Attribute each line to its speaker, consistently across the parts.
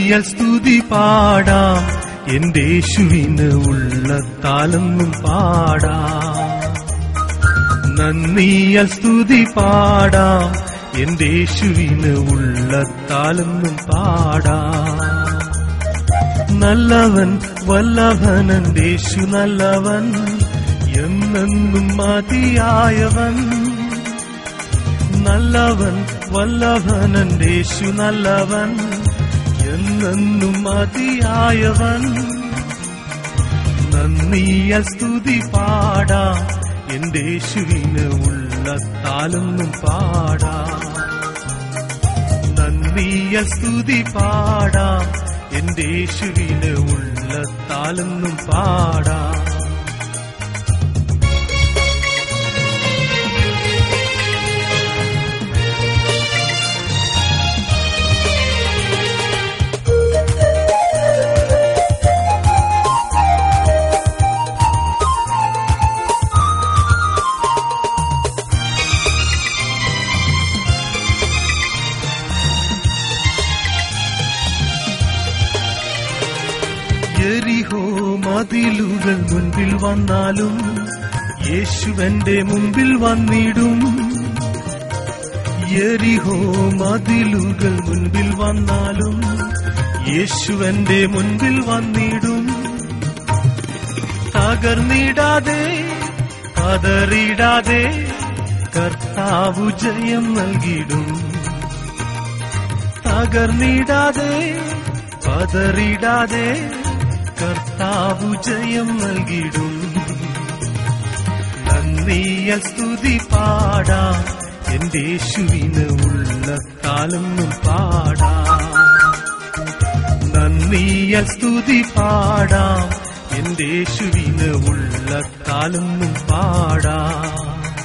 Speaker 1: നന്ദിയൽ സ്തുതി പാടാം എന്റെ യേശുവിന് ഉള്ളത്താലെന്നും പാടാം നന്ദിയൽ സ്തുതി പാടാം എന്റെ യേശുവിന് ഉള്ളത്താലെന്നും പാടാം നല്ലവൻ വല്ലഭൻ എന്റെ യേശു നല്ലവൻ എന്നെന്നും മതിയായവൻ നല്ലവൻ വല്ലഭൻ എന്റെ യേശു നല്ലവൻ എന്നെന്നും മതിയായവൻ നന്ദിയ സ്തുതി പാടാം എന്റെ യേശുവിന് ഉള്ളത്താലൊന്നും പാടാം നന്ദിയ സ്തുതി പാടാം എന്റെ യേശുവിന് ഉള്ളത്താലൊന്നും പാടാം എരിഹോ മതിലുകൾ മുൻപിൽ വന്നാലും യേശുവന്റെ മുമ്പിൽ വന്നിടും എരിഹോ മതിലുകൾ മുൻപിൽ വന്നാലും യേശുവന്റെ മുൻപിൽ വന്നിടും തകർന്നിടാതെ കതറിടാതെ കർത്താവു ജയം നൽകിടും തകർന്നിടാതെ പതറിടാതെ കർത്താവു ജയം നൽകിടും നന്ദിയ സ്തുതി പാടാം എന്റെ യേശുവിന് ഉള്ള കാലൊന്നും പാടാം നന്ദിയ സ്തുതി പാടാം എന്റെ യേശുവിന് ഉള്ള കാലൊന്നും പാടാം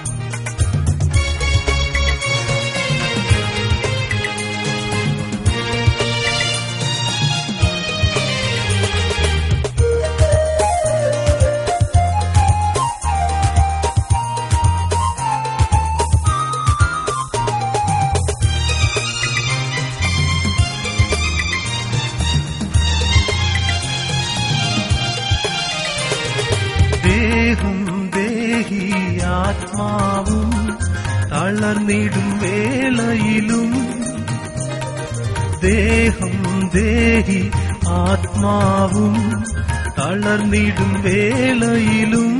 Speaker 1: ദേഹം ദേഹി ആത്മാവും തളർന്നിടും വേളയിലും ദേഹം ദേഹി ആത്മാവും തളർന്നിടും വേളയിലും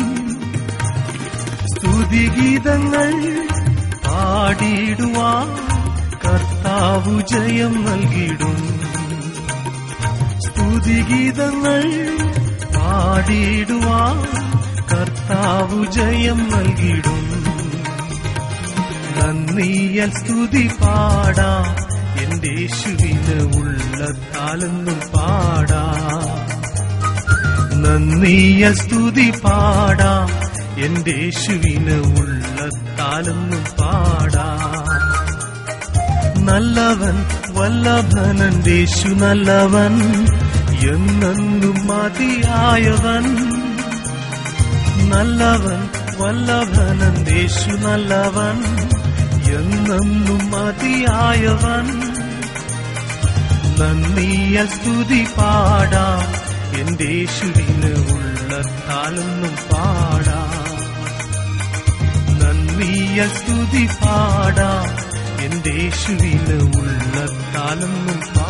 Speaker 1: സ്തുതിഗീതങ്ങൾ പാടിയിടുവാൻ കർത്താവു ജയം നൽകിടും സ്തുതിഗീതങ്ങൾ പാടിയിടുവാൻ കർത്താവു ജയം നൽകിടും നന്ദിയൽ സ്തുതി പാടാം എന്റെ യേശുവിന് ഉള്ളത്താലെന്നും പാടാം നന്ദിയ സ്തുതി പാടാം എന്റെ യേശുവിന് ഉള്ളത്താലെന്നും പാടാം നല്ലവൻ വല്ലഭനൻ യേശു നല്ലവൻ എന്നെന്നും മതിയായവൻ നല്ലവൻ വല്ലഭനൻ യേശു നല്ലവൻ എന്നെന്നും മതിയായവൻ നന്ദിയ സ്തുതി പാടാം എന്റെ യേശുവിന് ഉള്ളത്താലൊന്നും പാടാം നന്ദിയ സ്തുതി പാടാം എന്റെ യേശുവിന് ഉള്ളത്താലൊന്നും പാടാം